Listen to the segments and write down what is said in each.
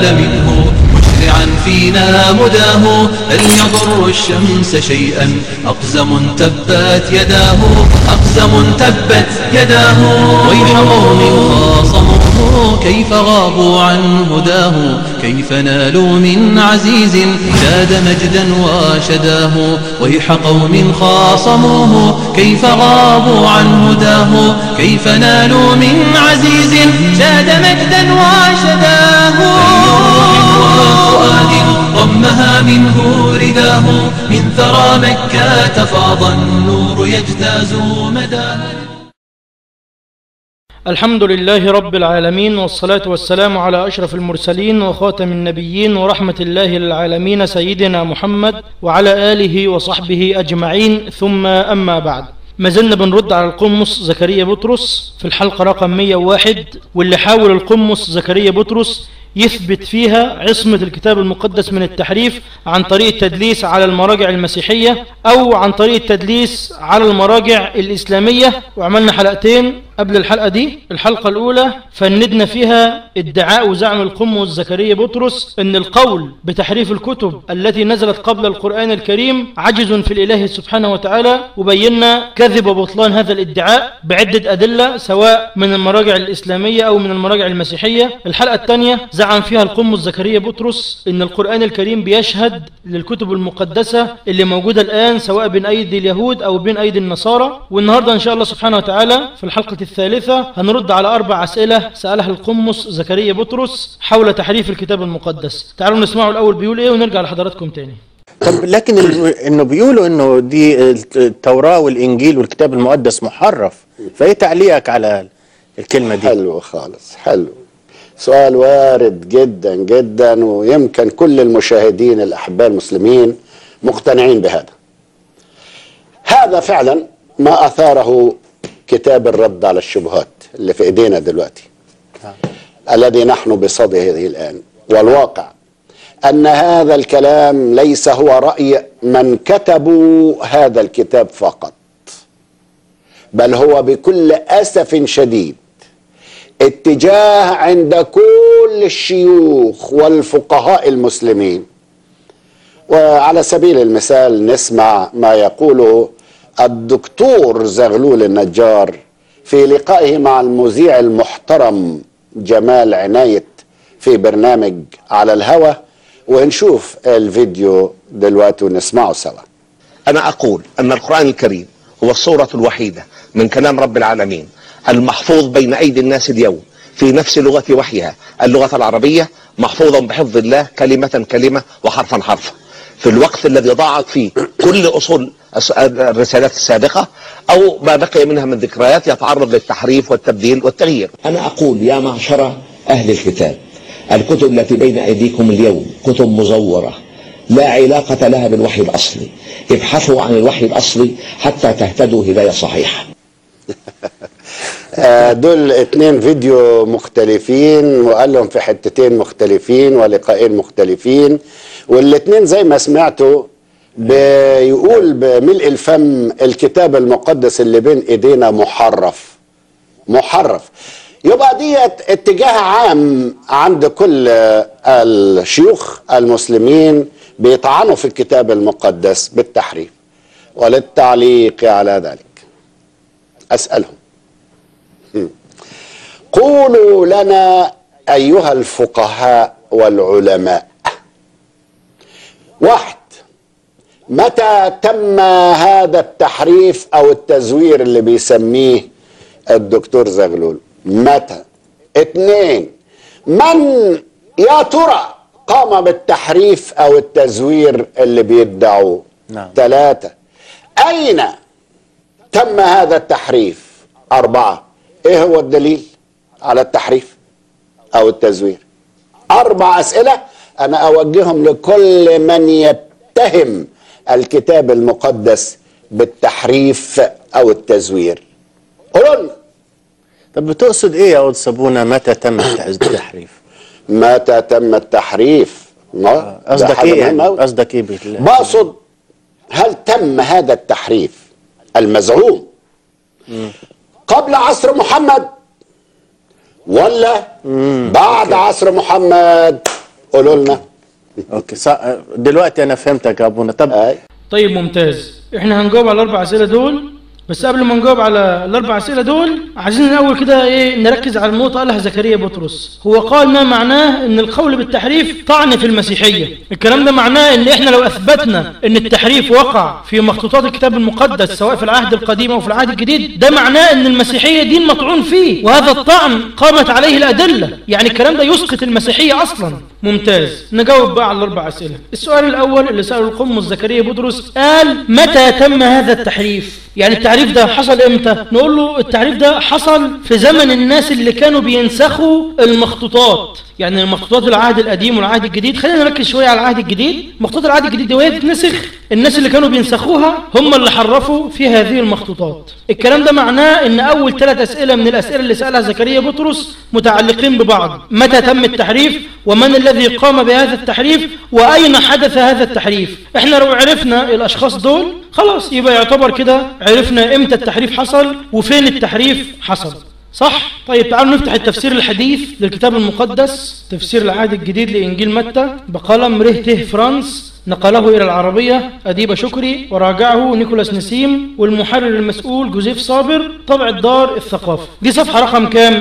نال منه مشرعا فينا مداه هل يضر الشمس شيئا أقزم تبت يداه أقزم تبت يداه ويح قوم خاصموه كيف غابوا عن هداه كيف نالوا من عزيز زاد مجدا وشداه ويح قوم خاصموه كيف غابوا عن هداه كيف نالوا من عزيز زاد مجدا وشداه وفؤاد ضمها منه رداه من ثرى مكة فاض النور يجتاز مداه الحمد لله رب العالمين والصلاة والسلام على أشرف المرسلين وخاتم النبيين ورحمة الله للعالمين سيدنا محمد وعلى آله وصحبه أجمعين ثم أما بعد ما زلنا بنرد على القمص زكريا بطرس في الحلقة رقم 101 واللي حاول القمص زكريا بطرس يثبت فيها عصمة الكتاب المقدس من التحريف عن طريق التدليس على المراجع المسيحية أو عن طريق التدليس على المراجع الإسلامية وعملنا حلقتين قبل الحلقة دي الحلقة الأولى فندنا فيها ادعاء وزعم القمص زكريا بطرس أن القول بتحريف الكتب التي نزلت قبل القرآن الكريم عجز في الإله سبحانه وتعالى وبينا كذب وبطلان هذا الادعاء بعدة أدلة سواء من المراجع الإسلامية أو من المراجع المسيحية الحلقة الثانية زعم فيها القمص زكريا بطرس أن القرآن الكريم بيشهد للكتب المقدسة اللي موجودة الآن سواء بين أيدي اليهود أو بين أيدي النصارى والنهاردة إن شاء الله سبحانه وتعالى في الحلقة الثالثة هنرد على أربع أسئلة سألها القمص زكريا بطرس حول تحريف الكتاب المقدس تعالوا نسمعوا الأول بيقول إيه ونرجع لحضراتكم تاني طب لكن ال- انه بيقولوا انه دي التوراة والانجيل والكتاب المقدس محرف فايه تعليقك على الكلمة دي حلو خالص حلو سؤال وارد جدا جدا ويمكن كل المشاهدين الأحباء المسلمين مقتنعين بهذا هذا فعلا ما أثاره كتاب الرد على الشبهات اللي في إيدينا دلوقتي الذي نحن بصدده الآن والواقع أن هذا الكلام ليس هو رأي من كتبوا هذا الكتاب فقط بل هو بكل أسف شديد اتجاه عند كل الشيوخ والفقهاء المسلمين وعلى سبيل المثال نسمع ما يقوله الدكتور زغلول النجار في لقائه مع المذيع المحترم جمال عناية في برنامج على الهوى ونشوف الفيديو دلوقتي ونسمعه سوا أنا أقول أن القرآن الكريم هو الصورة الوحيدة من كلام رب العالمين المحفوظ بين أيدي الناس اليوم في نفس لغة وحيها اللغة العربية محفوظا بحفظ الله كلمة كلمة وحرفا حرفا في الوقت الذي ضاعت فيه كل أصول الس- الرسالات السابقة أو ما بقي منها من ذكريات يتعرض للتحريف والتبديل والتغيير أنا أقول يا معشر أهل الكتاب الكتب التي بين أيديكم اليوم كتب مزورة لا علاقة لها بالوحي الأصلي ابحثوا عن الوحي الأصلي حتى تهتدوا هداية صحيحة آه، دول اتنين فيديو مختلفين وقال لهم في حتتين مختلفين ولقاءين مختلفين والاتنين زي ما سمعتوا بيقول بملء الفم الكتاب المقدس اللي بين ايدينا محرف محرف يبقى ديت اتجاه عام عند كل آه، الشيوخ المسلمين بيطعنوا في الكتاب المقدس بالتحريف وللتعليق على ذلك اسالهم قولوا لنا ايها الفقهاء والعلماء واحد متى تم هذا التحريف او التزوير اللي بيسميه الدكتور زغلول متى اثنين من يا ترى قام بالتحريف او التزوير اللي بيدعوه نعم. ثلاثة اين تم هذا التحريف أربعة إيه هو الدليل على التحريف أو التزوير أربع أسئلة أنا أوجههم لكل من يتهم الكتاب المقدس بالتحريف أو التزوير قولوا لنا طب بتقصد ايه يا أود صابونة متى تم التحريف متى تم التحريف ما- ده قصدك حاجة ايه يعني مهمة أوي. قصدك ايه بال- بقصد هل تم هذا التحريف المزعوم قبل عصر محمد ولا بعد عصر محمد قولوا لنا اوكي صح دلوقتي انا فهمتك يا ابونا طب اي طيب ممتاز احنا هنجاوب على الاربع اسئله دول بس قبل ما نجاوب على الاربع اسئله دول عايزين الاول كده ايه نركز على النقطه قالها زكريا بطرس هو قال ما معناه ان القول بالتحريف طعن في المسيحيه الكلام ده معناه ان احنا لو اثبتنا ان التحريف وقع في مخطوطات الكتاب المقدس سواء في العهد القديم او في العهد الجديد ده معناه ان المسيحيه دين مطعون فيه وهذا الطعن قامت عليه الادله يعني الكلام ده يسقط المسيحيه اصلا ممتاز نجاوب بقى على الاربع اسئله السؤال الاول اللي ساله القمص زكريا بطرس قال متى تم هذا التحريف يعني التعريف ده حصل امتى نقول له التعريف ده حصل في زمن الناس اللي كانوا بينسخوا المخطوطات يعني المخطوطات العهد القديم والعهد الجديد خلينا نركز شويه على العهد الجديد مخطوطات العهد الجديد دي وهي بتنسخ الناس اللي كانوا بينسخوها هم اللي حرفوا في هذه المخطوطات الكلام ده معناه ان اول ثلاث اسئله من الاسئله اللي سالها زكريا بطرس متعلقين ببعض متى تم التحريف ومن الذي قام بهذا التحريف واين حدث هذا التحريف احنا لو عرفنا الاشخاص دول خلاص يبقى يعتبر كده عرفنا امتى التحريف حصل وفين التحريف حصل صح طيب تعالوا نفتح التفسير الحديث للكتاب المقدس تفسير العهد الجديد لإنجيل متى بقلم رهته فرانس نقله إلى العربية أديب شكري وراجعه نيكولاس نسيم والمحرر المسؤول جوزيف صابر طبع الدار الثقافة دي صفحة رقم كام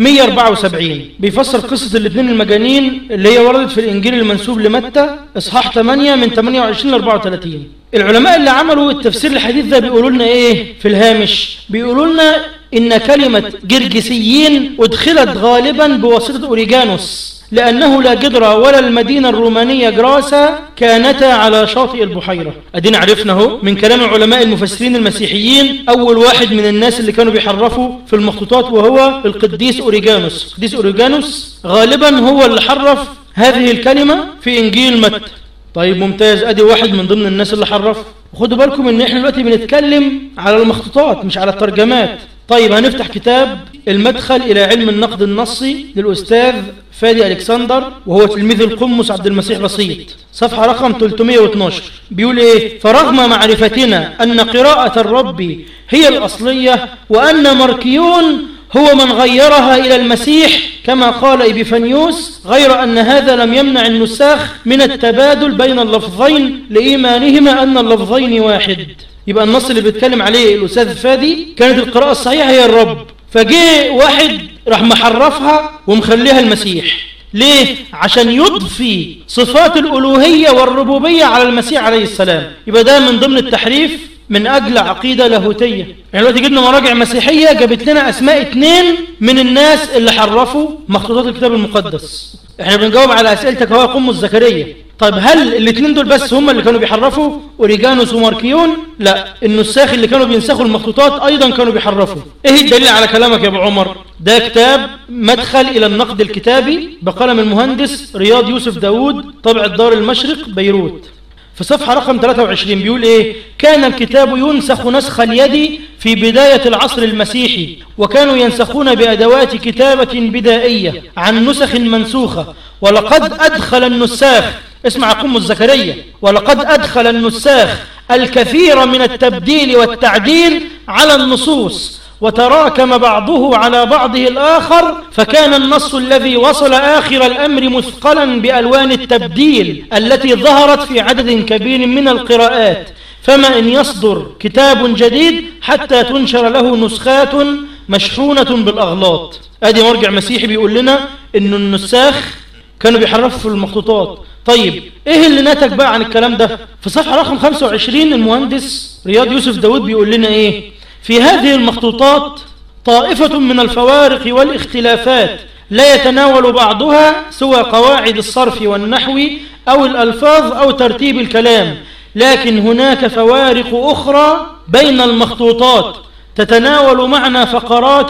174 بيفسر قصة الاثنين المجانين اللي هي وردت في الإنجيل المنسوب لمتى إصحاح 8 من 28 ل 34 العلماء اللي عملوا التفسير الحديث ده بيقولوا لنا إيه في الهامش بيقولوا لنا إن كلمة جرجسيين أدخلت غالبا بواسطة أوريجانوس لأنه لا جدرة ولا المدينة الرومانية جراسة كانتا على شاطئ البحيرة أدينا عرفنا اهو من كلام العلماء المفسرين المسيحيين أول واحد من الناس اللي كانوا بيحرفوا في المخطوطات وهو القديس أوريجانوس القديس أوريجانوس غالبا هو اللي حرف هذه الكلمة في إنجيل متى طيب ممتاز ادي واحد من ضمن الناس اللي حرف خدوا بالكم ان احنا دلوقتي بنتكلم على المخطوطات مش على الترجمات طيب هنفتح كتاب المدخل الى علم النقد النصي للاستاذ فادي الكسندر وهو تلميذ القمص عبد المسيح بسيط صفحه رقم 312 بيقول ايه فرغم معرفتنا ان قراءه الرب هي الاصليه وان مركيون هو من غيرها إلى المسيح كما قال إبيفانيوس غير أن هذا لم يمنع النساخ من التبادل بين اللفظين لإيمانهما أن اللفظين واحد يبقى النص اللي بيتكلم عليه الأستاذ فادي كانت القراءة الصحيحة هي الرب فجاء واحد راح محرفها ومخليها المسيح ليه؟ عشان يضفي صفات الألوهية والربوبية على المسيح عليه السلام يبقى ده من ضمن التحريف من أجل عقيدة لاهوتية يعني دلوقتي جبنا مراجع مسيحية جابت لنا أسماء اتنين من الناس اللي حرفوا مخطوطات الكتاب المقدس احنا بنجاوب على أسئلتك هو قمص زكريا طيب هل الاثنين دول بس هم اللي كانوا بيحرفوا اوريجانوس وماركيون لا النساخ اللي كانوا بينسخوا المخطوطات ايضا كانوا بيحرفوا ايه الدليل على كلامك يا ابو عمر ده كتاب مدخل الى النقد الكتابي بقلم المهندس رياض يوسف داود طبع الدار المشرق بيروت في صفحة رقم 23 بيقول ايه كان الكتاب ينسخ نسخ اليد في بداية العصر المسيحي وكانوا ينسخون بأدوات كتابة بدائية عن نسخ منسوخة ولقد أدخل النساخ اسمع قم الزكريا ولقد أدخل النساخ الكثير من التبديل والتعديل على النصوص وتراكم بعضه على بعضه الآخر فكان النص الذي وصل آخر الأمر مثقلا بألوان التبديل التي ظهرت في عدد كبير من القراءات فما إن يصدر كتاب جديد حتى تنشر له نسخات مشحونة بالأغلاط أدي مرجع مسيحي بيقول لنا إن النساخ كانوا بيحرفوا في المخطوطات طيب ايه اللي نتج بقى عن الكلام ده في صفحة رقم 25 المهندس رياض يوسف داود بيقول لنا ايه في هذه المخطوطات طائفة من الفوارق والاختلافات لا يتناول بعضها سوى قواعد الصرف والنحو أو الألفاظ أو ترتيب الكلام لكن هناك فوارق أخرى بين المخطوطات تتناول معنى فقرات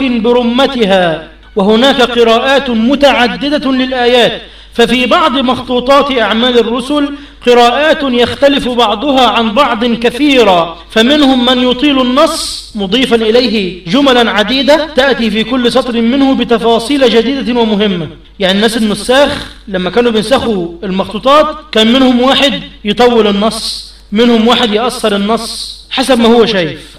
برمتها وهناك قراءات متعددة للآيات ففي بعض مخطوطات أعمال الرسل قراءات يختلف بعضها عن بعض كثيرا فمنهم من يطيل النص مضيفا إليه جملا عديدة تأتي في كل سطر منه بتفاصيل جديدة ومهمة يعني الناس النساخ لما كانوا بينسخوا المخطوطات كان منهم واحد يطول النص منهم واحد يأثر النص حسب ما هو شايف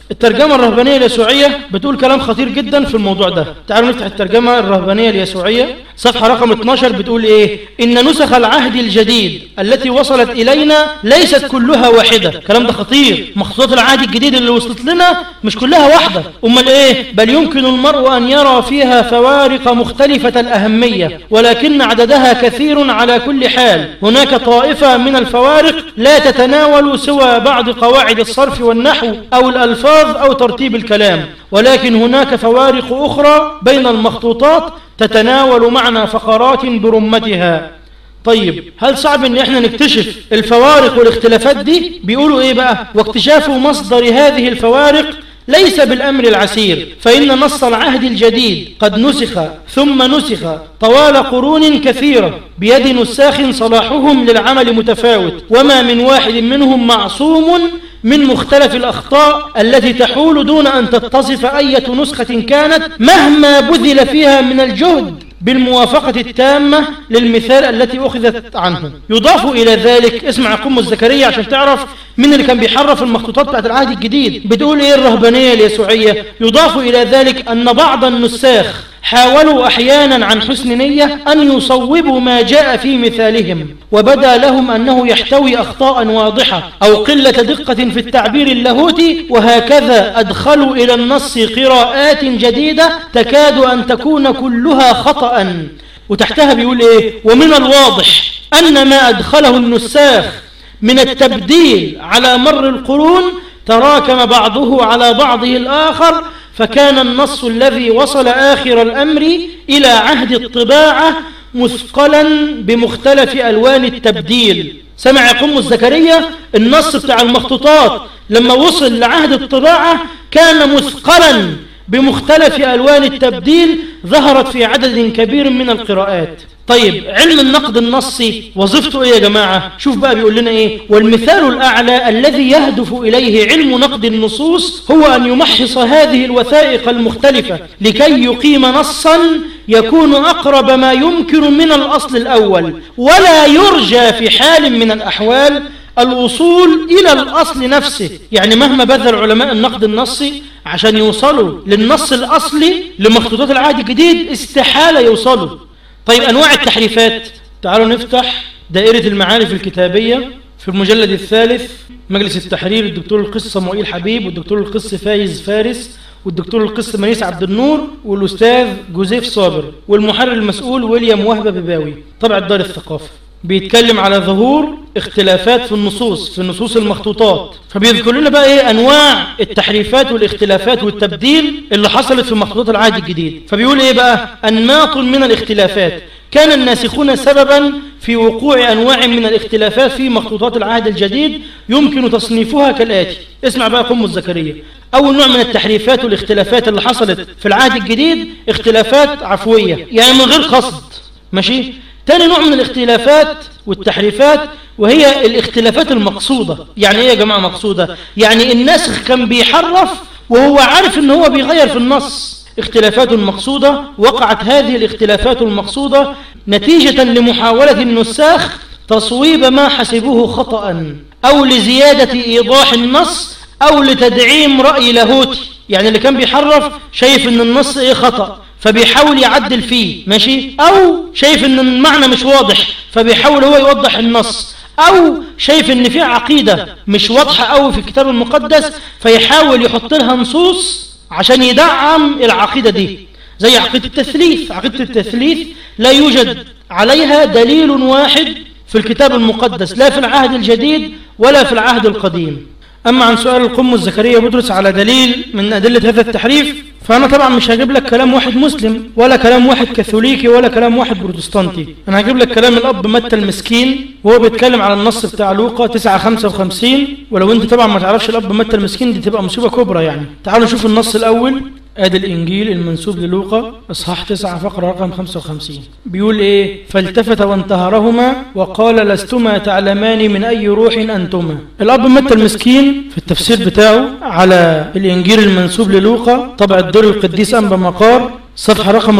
الترجمة الرهبانية اليسوعية بتقول كلام خطير جدا في الموضوع ده تعالوا نفتح الترجمة الرهبانية اليسوعية صفحة رقم 12 بتقول ايه ان نسخ العهد الجديد التي وصلت الينا ليست كلها واحدة الكلام ده خطير مخطوطات العهد الجديد اللي وصلت لنا مش كلها واحدة امال ايه بل يمكن المرء ان يرى فيها فوارق مختلفة الاهمية ولكن عددها كثير على كل حال هناك طائفة من الفوارق لا تتناول سوى بعض قواعد الصرف والنحو او الالفاظ او ترتيب الكلام ولكن هناك فوارق اخرى بين المخطوطات تتناول معنى فقرات برمتها طيب هل صعب ان احنا نكتشف الفوارق والاختلافات دي بيقولوا ايه بقى واكتشاف مصدر هذه الفوارق ليس بالأمر العسير فإن نص العهد الجديد قد نسخ ثم نسخ طوال قرون كثيرة بيد نساخ صلاحهم للعمل متفاوت وما من واحد منهم معصوم من مختلف الأخطاء التي تحول دون أن تتصف أية نسخة كانت مهما بذل فيها من الجهد بالموافقة التامة للمثال التي أخذت عنه يضاف إلى ذلك اسمع قم الزكريا عشان تعرف من اللي كان بيحرف المخطوطات بتاعت العهد الجديد بتقول إيه الرهبانية اليسوعية يضاف إلى ذلك أن بعض النساخ حاولوا أحيانا عن حسن نية أن يصوبوا ما جاء في مثالهم وبدا لهم أنه يحتوي أخطاء واضحة أو قلة دقة في التعبير اللاهوتي وهكذا أدخلوا إلى النص قراءات جديدة تكاد أن تكون كلها خطأ وتحتها بيقول إيه ومن الواضح أن ما أدخله النساخ من التبديل على مر القرون تراكم بعضه على بعضه الآخر فكان النص الذي وصل آخر الأمر إلى عهد الطباعة مثقلا بمختلف ألوان التبديل سمع يقوم الزكريا النص بتاع المخطوطات لما وصل لعهد الطباعة كان مثقلا بمختلف ألوان التبديل ظهرت في عدد كبير من القراءات طيب علم النقد النصي وظيفته ايه يا جماعة شوف بقى بيقول لنا ايه والمثال الاعلى الذي يهدف اليه علم نقد النصوص هو ان يمحص هذه الوثائق المختلفة لكي يقيم نصا يكون اقرب ما يمكن من الاصل الاول ولا يرجى في حال من الاحوال الوصول إلى الأصل نفسه يعني مهما بذل علماء النقد النصي عشان يوصلوا للنص الأصلي لمخطوطات العهد الجديد استحالة يوصلوا طيب أنواع التحريفات تعالوا نفتح دائرة المعارف الكتابية في المجلد الثالث مجلس التحرير الدكتور القس صموئيل حبيب والدكتور القس فايز فارس والدكتور القس منيس عبد النور والأستاذ جوزيف صابر والمحرر المسؤول ويليام وهبة بباوي طبع دار الثقافة بيتكلم على ظهور اختلافات في النصوص في نصوص المخطوطات فبيذكر لنا بقى ايه انواع التحريفات والاختلافات والتبديل اللي حصلت في مخطوطات العهد الجديد فبيقول ايه بقى انماط من الاختلافات كان الناسخون سببا في وقوع انواع من الاختلافات في مخطوطات العهد الجديد يمكن تصنيفها كالاتي اسمع بقى قم الزكريا اول نوع من التحريفات والاختلافات اللي حصلت في العهد الجديد اختلافات عفويه يعني من غير قصد ماشي تاني نوع من الاختلافات والتحريفات وهي الاختلافات المقصودة يعني ايه يا جماعة مقصودة يعني الناسخ كان بيحرف وهو عارف ان هو بيغير في النص اختلافات مقصودة وقعت هذه الاختلافات المقصودة نتيجة لمحاولة النساخ تصويب ما حسبوه خطأ او لزيادة ايضاح النص او لتدعيم رأي لاهوتي يعني اللي كان بيحرف شايف ان النص ايه خطأ فبيحاول يعدل فيه ماشي او شايف ان المعنى مش واضح فبيحاول هو يوضح النص او شايف ان في عقيدة مش واضحة قوي في الكتاب المقدس فيحاول يحط لها نصوص عشان يدعم العقيدة دي زي عقيدة التثليث عقيدة التثليث لا يوجد عليها دليل واحد في الكتاب المقدس لا في العهد الجديد ولا في العهد القديم أما عن سؤال القم الزكريا بدرس على دليل من أدلة هذا التحريف فأنا طبعا مش هجيب لك كلام واحد مسلم ولا كلام واحد كاثوليكي ولا كلام واحد بروتستانتي أنا هجيب لك كلام الأب متى المسكين وهو بيتكلم على النص بتاع لوقا 9 55 ولو أنت طبعا ما تعرفش الأب متى المسكين دي تبقى مصيبة كبرى يعني تعالوا نشوف النص الأول ادي الانجيل المنسوب للوقا اصحاح 9 فقره رقم 55 بيقول ايه فالتفت وانتهرهما وقال لستما تعلمان من اي روح انتما الاب متى المسكين في التفسير بتاعه على الانجيل المنسوب للوقا طبع الدور القديس انبا مقار صفحة رقم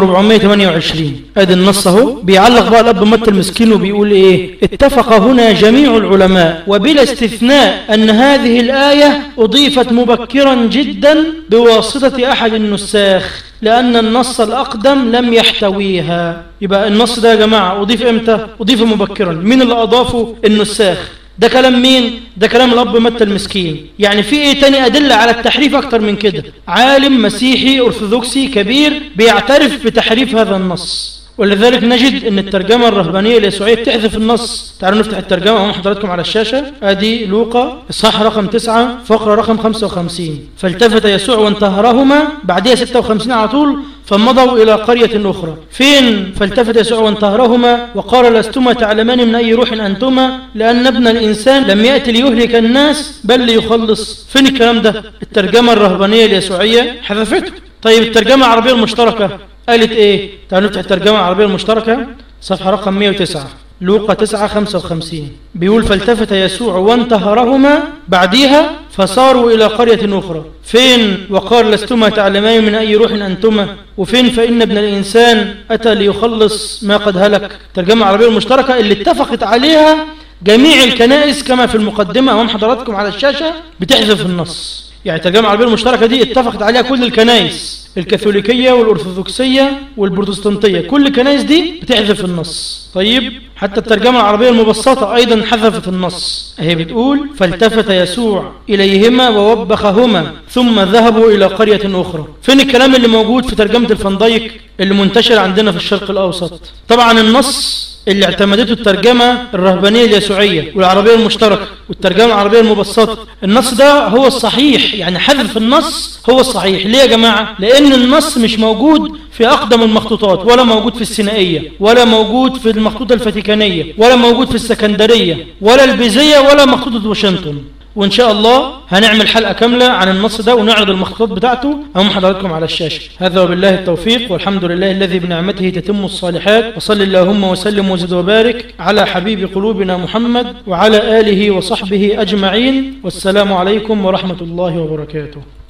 428 ادي النص اهو بيعلق بقى الاب متى المسكين وبيقول ايه اتفق هنا جميع العلماء وبلا استثناء ان هذه الآية اضيفت مبكرا جدا بواسطة احد النساخ لأن النص الأقدم لم يحتويها يبقى النص ده يا جماعة أضيف إمتى؟ أضيف مبكرا مين اللي أضافه؟ النساخ ده كلام مين؟ ده كلام الأب متى المسكين يعني في إيه تاني أدلة على التحريف أكتر من كده عالم مسيحي أرثوذكسي كبير بيعترف بتحريف هذا النص ولذلك نجد ان الترجمة الرهبانية اليسوعية بتحذف النص تعالوا نفتح الترجمة امام حضراتكم على الشاشة ادي لوقا اصحاح رقم 9 فقرة رقم 55 فالتفت يسوع وانتهرهما بعدها 56 على طول فمضوا إلى قرية أخرى فين فالتفت يسوع وانتهرهما وقال لستما تعلمان من أي روح أنتما لأن ابن الإنسان لم يأتي ليهلك الناس بل ليخلص فين الكلام ده الترجمة الرهبانية اليسوعية حذفته طيب الترجمة العربية المشتركة قالت ايه تعالوا نفتح الترجمة العربية المشتركة صفحة رقم 109 لوقا 9 55 بيقول فالتفت يسوع وانتهرهما بعديها فصاروا إلى قرية أخرى فين وقال لستما تعلمان من أي روح أنتما وفين فإن ابن الإنسان أتى ليخلص ما قد هلك الترجمة العربية المشتركة اللي اتفقت عليها جميع الكنائس كما في المقدمة أمام حضراتكم على الشاشة بتحذف النص يعني الترجمة العربية المشتركة دي اتفقت عليها كل الكنائس الكاثوليكية والأرثوذكسية والبروتستانتية كل الكنائس دي بتحذف النص طيب حتى الترجمة العربية المبسطة أيضا حذفت النص هي بتقول فالتفت يسوع إليهما ووبخهما ثم ذهبوا إلى قرية أخرى فين الكلام اللي موجود في ترجمة الفندايك اللي منتشر عندنا في الشرق الأوسط طبعا النص اللي اعتمدته الترجمة الرهبانية اليسوعية والعربية المشتركة والترجمة العربية المبسطة النص ده هو الصحيح يعني حذف النص هو الصحيح ليه يا جماعة لأن النص مش موجود في أقدم المخطوطات ولا موجود في السينائية ولا موجود في المخطوطة الفاتيكانية ولا موجود في السكندرية ولا البيزية ولا مخطوطة واشنطن وإن شاء الله هنعمل حلقة كاملة عن النص ده ونعرض المخطوطات بتاعته أمام حضراتكم على الشاشة هذا وبالله التوفيق والحمد لله الذي بنعمته تتم الصالحات وصل اللهم وسلم وزد وبارك على حبيب قلوبنا محمد وعلى آله وصحبه أجمعين والسلام عليكم ورحمة الله وبركاته